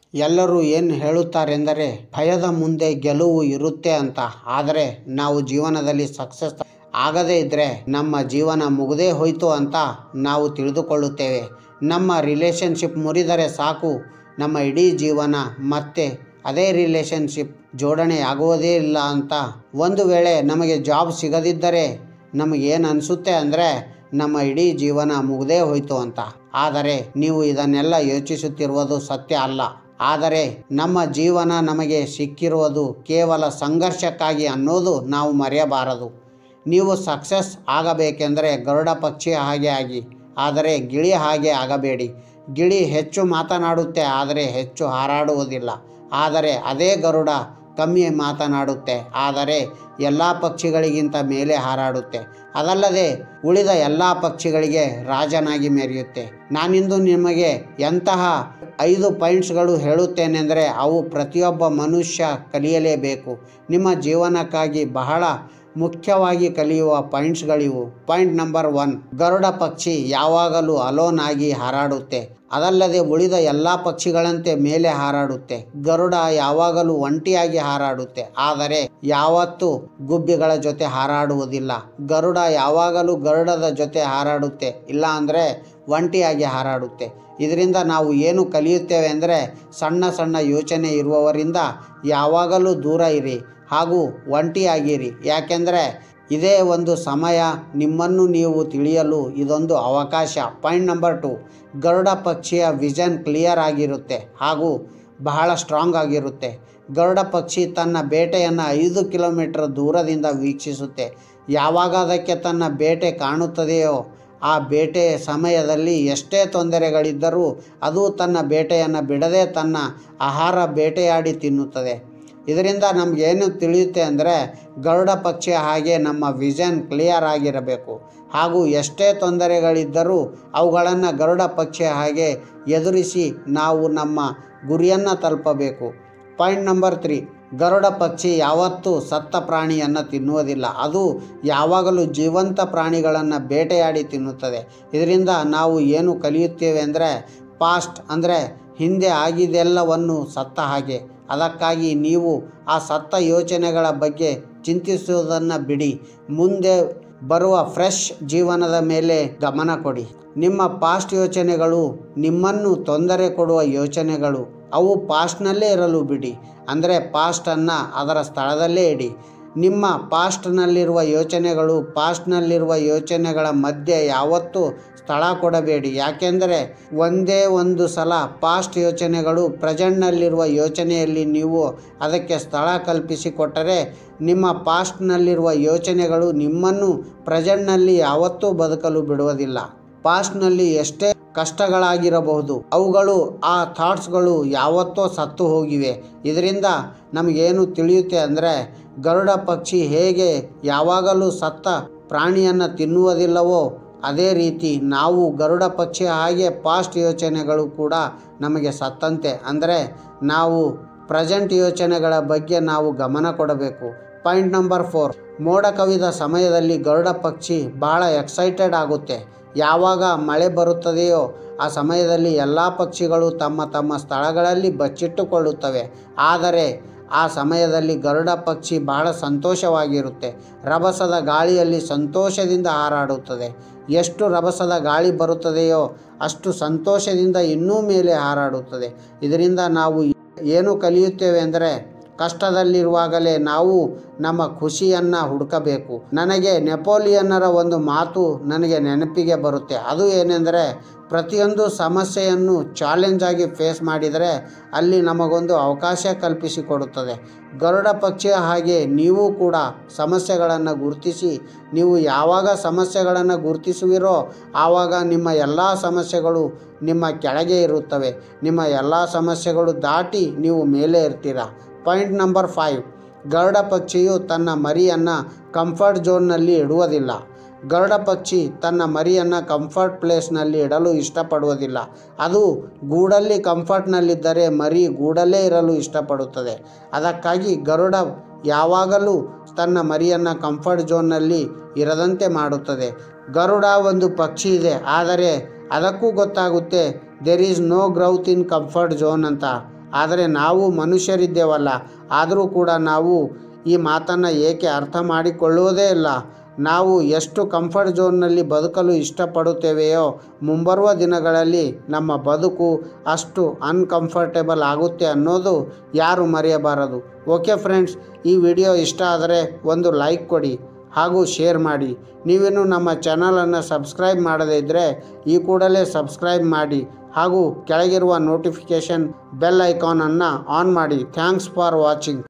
ಎಲ್ಲರೂ ಏನು ಹೇಳುತ್ತಾರೆಂದರೆ ಭಯದ ಮುಂದೆ ಗೆಲುವು ಇರುತ್ತೆ ಅಂತ ಆದರೆ ನಾವು ಜೀವನದಲ್ಲಿ ಸಕ್ಸಸ್ ಆಗದೇ ಇದ್ದರೆ ನಮ್ಮ ಜೀವನ ಮುಗದೇ ಹೋಯಿತು ಅಂತ ನಾವು ತಿಳಿದುಕೊಳ್ಳುತ್ತೇವೆ ನಮ್ಮ ರಿಲೇಷನ್ಶಿಪ್ ಮುರಿದರೆ ಸಾಕು ನಮ್ಮ ಇಡೀ ಜೀವನ ಮತ್ತೆ ಅದೇ ರಿಲೇಷನ್ಶಿಪ್ ಜೋಡಣೆ ಆಗುವುದೇ ಇಲ್ಲ ಅಂತ ಒಂದು ವೇಳೆ ನಮಗೆ ಜಾಬ್ ಸಿಗದಿದ್ದರೆ ನಮಗೇನು ಅನಿಸುತ್ತೆ ಅಂದರೆ ನಮ್ಮ ಇಡೀ ಜೀವನ ಮುಗದೇ ಹೋಯಿತು ಅಂತ ಆದರೆ ನೀವು ಇದನ್ನೆಲ್ಲ ಯೋಚಿಸುತ್ತಿರುವುದು ಸತ್ಯ ಅಲ್ಲ ಆದರೆ ನಮ್ಮ ಜೀವನ ನಮಗೆ ಸಿಕ್ಕಿರುವುದು ಕೇವಲ ಸಂಘರ್ಷಕ್ಕಾಗಿ ಅನ್ನೋದು ನಾವು ಮರೆಯಬಾರದು ನೀವು ಸಕ್ಸಸ್ ಆಗಬೇಕೆಂದರೆ ಗರುಡ ಪಕ್ಷಿಯ ಹಾಗೆ ಆಗಿ ಆದರೆ ಗಿಳಿ ಹಾಗೆ ಆಗಬೇಡಿ ಗಿಳಿ ಹೆಚ್ಚು ಮಾತನಾಡುತ್ತೆ ಆದರೆ ಹೆಚ್ಚು ಹಾರಾಡುವುದಿಲ್ಲ ಆದರೆ ಅದೇ ಗರುಡ ಕಮ್ಮಿ ಮಾತನಾಡುತ್ತೆ ಆದರೆ ಎಲ್ಲ ಪಕ್ಷಿಗಳಿಗಿಂತ ಮೇಲೆ ಹಾರಾಡುತ್ತೆ ಅದಲ್ಲದೆ ಉಳಿದ ಎಲ್ಲ ಪಕ್ಷಿಗಳಿಗೆ ರಾಜನಾಗಿ ಮೆರೆಯುತ್ತೆ ನಾನಿಂದು ನಿಮಗೆ ಎಂತಹ ಐದು ಪಾಯಿಂಟ್ಸ್ಗಳು ಹೇಳುತ್ತೇನೆಂದರೆ ಅವು ಪ್ರತಿಯೊಬ್ಬ ಮನುಷ್ಯ ಕಲಿಯಲೇಬೇಕು ನಿಮ್ಮ ಜೀವನಕ್ಕಾಗಿ ಬಹಳ ಮುಖ್ಯವಾಗಿ ಕಲಿಯುವ ಪಾಯಿಂಟ್ಸ್ಗಳಿವು ಪಾಯಿಂಟ್ ನಂಬರ್ ಒನ್ ಗರುಡ ಪಕ್ಷಿ ಯಾವಾಗಲೂ ಅಲೋನ್ ಆಗಿ ಹಾರಾಡುತ್ತೆ ಅದಲ್ಲದೆ ಉಳಿದ ಎಲ್ಲ ಪಕ್ಷಿಗಳಂತೆ ಮೇಲೆ ಹಾರಾಡುತ್ತೆ ಗರುಡ ಯಾವಾಗಲೂ ಒಂಟಿಯಾಗಿ ಹಾರಾಡುತ್ತೆ ಆದರೆ ಯಾವತ್ತೂ ಗುಬ್ಬಿಗಳ ಜೊತೆ ಹಾರಾಡುವುದಿಲ್ಲ ಗರುಡ ಯಾವಾಗಲೂ ಗರುಡದ ಜೊತೆ ಹಾರಾಡುತ್ತೆ ಇಲ್ಲ ಅಂದರೆ ಒಂಟಿಯಾಗಿ ಹಾರಾಡುತ್ತೆ ಇದರಿಂದ ನಾವು ಏನು ಕಲಿಯುತ್ತೇವೆ ಅಂದರೆ ಸಣ್ಣ ಸಣ್ಣ ಯೋಚನೆ ಇರುವವರಿಂದ ಯಾವಾಗಲೂ ದೂರ ಇರಿ ಹಾಗೂ ಒಂಟಿಯಾಗಿರಿ ಯಾಕೆಂದರೆ ಇದೇ ಒಂದು ಸಮಯ ನಿಮ್ಮನ್ನು ನೀವು ತಿಳಿಯಲು ಇದೊಂದು ಅವಕಾಶ ಪಾಯಿಂಟ್ ನಂಬರ್ ಟು ಗರುಡ ಪಕ್ಷಿಯ ವಿಷನ್ ಕ್ಲಿಯರ್ ಆಗಿರುತ್ತೆ ಹಾಗೂ ಬಹಳ ಸ್ಟ್ರಾಂಗ್ ಆಗಿರುತ್ತೆ ಗರುಡ ಪಕ್ಷಿ ತನ್ನ ಬೇಟೆಯನ್ನು ಐದು ಕಿಲೋಮೀಟರ್ ದೂರದಿಂದ ವೀಕ್ಷಿಸುತ್ತೆ ಯಾವಾಗ ಅದಕ್ಕೆ ತನ್ನ ಬೇಟೆ ಕಾಣುತ್ತದೆಯೋ ಆ ಬೇಟೆ ಸಮಯದಲ್ಲಿ ಎಷ್ಟೇ ತೊಂದರೆಗಳಿದ್ದರೂ ಅದು ತನ್ನ ಬೇಟೆಯನ್ನು ಬಿಡದೆ ತನ್ನ ಆಹಾರ ಬೇಟೆಯಾಡಿ ತಿನ್ನುತ್ತದೆ ಇದರಿಂದ ನಮಗೇನು ತಿಳಿಯುತ್ತೆ ಅಂದರೆ ಗರುಡ ಪಕ್ಷಿಯ ಹಾಗೆ ನಮ್ಮ ವಿಷನ್ ಕ್ಲಿಯರ್ ಆಗಿರಬೇಕು ಹಾಗೂ ಎಷ್ಟೇ ತೊಂದರೆಗಳಿದ್ದರೂ ಅವುಗಳನ್ನು ಗರುಡ ಪಕ್ಷಿಯ ಹಾಗೆ ಎದುರಿಸಿ ನಾವು ನಮ್ಮ ಗುರಿಯನ್ನು ತಲುಪಬೇಕು ಪಾಯಿಂಟ್ ನಂಬರ್ ತ್ರೀ ಗರುಡ ಪಕ್ಷಿ ಯಾವತ್ತೂ ಸತ್ತ ಪ್ರಾಣಿಯನ್ನು ತಿನ್ನುವುದಿಲ್ಲ ಅದು ಯಾವಾಗಲೂ ಜೀವಂತ ಪ್ರಾಣಿಗಳನ್ನು ಬೇಟೆಯಾಡಿ ತಿನ್ನುತ್ತದೆ ಇದರಿಂದ ನಾವು ಏನು ಕಲಿಯುತ್ತೇವೆ ಅಂದರೆ ಪಾಸ್ಟ್ ಅಂದರೆ ಹಿಂದೆ ಆಗಿದೆಲ್ಲವನ್ನು ಸತ್ತ ಹಾಗೆ ಅದಕ್ಕಾಗಿ ನೀವು ಆ ಸತ್ತ ಯೋಚನೆಗಳ ಬಗ್ಗೆ ಚಿಂತಿಸುವುದನ್ನು ಬಿಡಿ ಮುಂದೆ ಬರುವ ಫ್ರೆಶ್ ಜೀವನದ ಮೇಲೆ ಗಮನ ಕೊಡಿ ನಿಮ್ಮ ಪಾಸ್ಟ್ ಯೋಚನೆಗಳು ನಿಮ್ಮನ್ನು ತೊಂದರೆ ಕೊಡುವ ಯೋಚನೆಗಳು ಅವು ಪಾಸ್ಟ್ನಲ್ಲೇ ಇರಲು ಬಿಡಿ ಅಂದರೆ ಪಾಸ್ಟನ್ನು ಅದರ ಸ್ಥಳದಲ್ಲೇ ಇಡಿ ನಿಮ್ಮ ಪಾಸ್ಟ್ನಲ್ಲಿರುವ ಯೋಚನೆಗಳು ಪಾಸ್ಟ್ನಲ್ಲಿರುವ ಯೋಚನೆಗಳ ಮಧ್ಯೆ ಯಾವತ್ತೂ ಸ್ಥಳ ಕೊಡಬೇಡಿ ಯಾಕೆಂದರೆ ಒಂದೇ ಒಂದು ಸಲ ಪಾಸ್ಟ್ ಯೋಚನೆಗಳು ಪ್ರೆಸೆಂಟ್ನಲ್ಲಿರುವ ಯೋಚನೆಯಲ್ಲಿ ನೀವು ಅದಕ್ಕೆ ಸ್ಥಳ ಕಲ್ಪಿಸಿಕೊಟ್ಟರೆ ನಿಮ್ಮ ಪಾಸ್ಟ್ನಲ್ಲಿರುವ ಯೋಚನೆಗಳು ನಿಮ್ಮನ್ನು ಪ್ರೆಸೆಂಟ್ನಲ್ಲಿ ಯಾವತ್ತೂ ಬದುಕಲು ಬಿಡುವುದಿಲ್ಲ ಪಾಸ್ಟ್ನಲ್ಲಿ ಎಷ್ಟೇ ಕಷ್ಟಗಳಾಗಿರಬಹುದು ಅವುಗಳು ಆ ಥಾಟ್ಸ್ಗಳು ಯಾವತ್ತೋ ಸತ್ತು ಹೋಗಿವೆ ಇದರಿಂದ ನಮಗೇನು ತಿಳಿಯುತ್ತೆ ಅಂದರೆ ಗರುಡ ಪಕ್ಷಿ ಹೇಗೆ ಯಾವಾಗಲೂ ಸತ್ತ ಪ್ರಾಣಿಯನ್ನು ತಿನ್ನುವುದಿಲ್ಲವೋ ಅದೇ ರೀತಿ ನಾವು ಗರುಡ ಪಕ್ಷಿಯ ಹಾಗೆ ಪಾಸ್ಟ್ ಯೋಚನೆಗಳು ಕೂಡ ನಮಗೆ ಸತ್ತಂತೆ ಅಂದರೆ ನಾವು ಪ್ರೆಸೆಂಟ್ ಯೋಚನೆಗಳ ಬಗ್ಗೆ ನಾವು ಗಮನ ಕೊಡಬೇಕು ಪಾಯಿಂಟ್ ನಂಬರ್ ಫೋರ್ ಮೋಡ ಕವಿದ ಸಮಯದಲ್ಲಿ ಗರುಡ ಪಕ್ಷಿ ಬಹಳ ಎಕ್ಸೈಟೆಡ್ ಆಗುತ್ತೆ ಯಾವಾಗ ಮಳೆ ಬರುತ್ತದೆಯೋ ಆ ಸಮಯದಲ್ಲಿ ಎಲ್ಲ ಪಕ್ಷಿಗಳು ತಮ್ಮ ತಮ್ಮ ಸ್ಥಳಗಳಲ್ಲಿ ಬಚ್ಚಿಟ್ಟುಕೊಳ್ಳುತ್ತವೆ ಆದರೆ ಆ ಸಮಯದಲ್ಲಿ ಗರುಡ ಪಕ್ಷಿ ಬಹಳ ಸಂತೋಷವಾಗಿರುತ್ತೆ ರಭಸದ ಗಾಳಿಯಲ್ಲಿ ಸಂತೋಷದಿಂದ ಹಾರಾಡುತ್ತದೆ ಎಷ್ಟು ರಭಸದ ಗಾಳಿ ಬರುತ್ತದೆಯೋ ಅಷ್ಟು ಸಂತೋಷದಿಂದ ಇನ್ನೂ ಮೇಲೆ ಹಾರಾಡುತ್ತದೆ ಇದರಿಂದ ನಾವು ಏನು ಕಲಿಯುತ್ತೇವೆ ಅಂದರೆ ಕಷ್ಟದಲ್ಲಿರುವಾಗಲೇ ನಾವು ನಮ್ಮ ಖುಷಿಯನ್ನು ಹುಡುಕಬೇಕು ನನಗೆ ನೆಪೋಲಿಯನ್ನರ ಒಂದು ಮಾತು ನನಗೆ ನೆನಪಿಗೆ ಬರುತ್ತೆ ಅದು ಏನೆಂದರೆ ಪ್ರತಿಯೊಂದು ಸಮಸ್ಯೆಯನ್ನು ಚಾಲೆಂಜ್ ಆಗಿ ಫೇಸ್ ಮಾಡಿದರೆ ಅಲ್ಲಿ ನಮಗೊಂದು ಅವಕಾಶ ಕಲ್ಪಿಸಿಕೊಡುತ್ತದೆ ಗರುಡ ಪಕ್ಷಿಯ ಹಾಗೆ ನೀವು ಕೂಡ ಸಮಸ್ಯೆಗಳನ್ನು ಗುರುತಿಸಿ ನೀವು ಯಾವಾಗ ಸಮಸ್ಯೆಗಳನ್ನು ಗುರುತಿಸುವಿರೋ ಆವಾಗ ನಿಮ್ಮ ಎಲ್ಲ ಸಮಸ್ಯೆಗಳು ನಿಮ್ಮ ಕೆಳಗೆ ಇರುತ್ತವೆ ನಿಮ್ಮ ಎಲ್ಲ ಸಮಸ್ಯೆಗಳು ದಾಟಿ ನೀವು ಮೇಲೆ ಇರ್ತೀರ ಪಾಯಿಂಟ್ ನಂಬರ್ ಫೈವ್ ಗರುಡ ಪಕ್ಷಿಯು ತನ್ನ ಮರಿಯನ್ನು ಕಂಫರ್ಟ್ ಝೋನ್ನಲ್ಲಿ ಇಡುವುದಿಲ್ಲ ಗರುಡ ಪಕ್ಷಿ ತನ್ನ ಮರಿಯನ್ನು ಕಂಫರ್ಟ್ ಪ್ಲೇಸ್ನಲ್ಲಿ ಇಡಲು ಇಷ್ಟಪಡುವುದಿಲ್ಲ ಅದು ಗೂಡಲ್ಲಿ ಕಂಫರ್ಟ್ನಲ್ಲಿದ್ದರೆ ಮರಿ ಗೂಡಲ್ಲೇ ಇರಲು ಇಷ್ಟಪಡುತ್ತದೆ ಅದಕ್ಕಾಗಿ ಗರುಡ ಯಾವಾಗಲೂ ತನ್ನ ಮರಿಯನ್ನು ಕಂಫರ್ಟ್ ಝೋನ್ನಲ್ಲಿ ಇರದಂತೆ ಮಾಡುತ್ತದೆ ಗರುಡ ಒಂದು ಪಕ್ಷಿ ಇದೆ ಆದರೆ ಅದಕ್ಕೂ ಗೊತ್ತಾಗುತ್ತೆ there is no growth in comfort zone ಅಂತ ಆದರೆ ನಾವು ಮನುಷ್ಯರಿದ್ದೇವಲ್ಲ ಆದರೂ ಕೂಡ ನಾವು ಈ ಮಾತನ್ನು ಏಕೆ ಅರ್ಥ ಮಾಡಿಕೊಳ್ಳುವುದೇ ಇಲ್ಲ ನಾವು ಎಷ್ಟು ಕಂಫರ್ಟ್ ಝೋನ್ನಲ್ಲಿ ಬದುಕಲು ಇಷ್ಟಪಡುತ್ತೇವೆಯೋ ಮುಂಬರುವ ದಿನಗಳಲ್ಲಿ ನಮ್ಮ ಬದುಕು ಅಷ್ಟು ಅನ್ಕಂಫರ್ಟೇಬಲ್ ಆಗುತ್ತೆ ಅನ್ನೋದು ಯಾರು ಮರೆಯಬಾರದು ಓಕೆ ಫ್ರೆಂಡ್ಸ್ ಈ ವಿಡಿಯೋ ಇಷ್ಟ ಆದರೆ ಒಂದು ಲೈಕ್ ಕೊಡಿ ಹಾಗೂ ಶೇರ್ ಮಾಡಿ ನೀವೇನು ನಮ್ಮ ಚಾನಲನ್ನು ಸಬ್ಸ್ಕ್ರೈಬ್ ಮಾಡದೇ ಇದ್ದರೆ ಈ ಕೂಡಲೇ ಸಬ್ಸ್ಕ್ರೈಬ್ ಮಾಡಿ ಹಾಗೂ ಕೆಳಗಿರುವ ನೋಟಿಫಿಕೇಷನ್ ಬೆಲ್ ಐಕಾನನ್ನು ಆನ್ ಮಾಡಿ ಥ್ಯಾಂಕ್ಸ್ ಫಾರ್ ವಾಚಿಂಗ್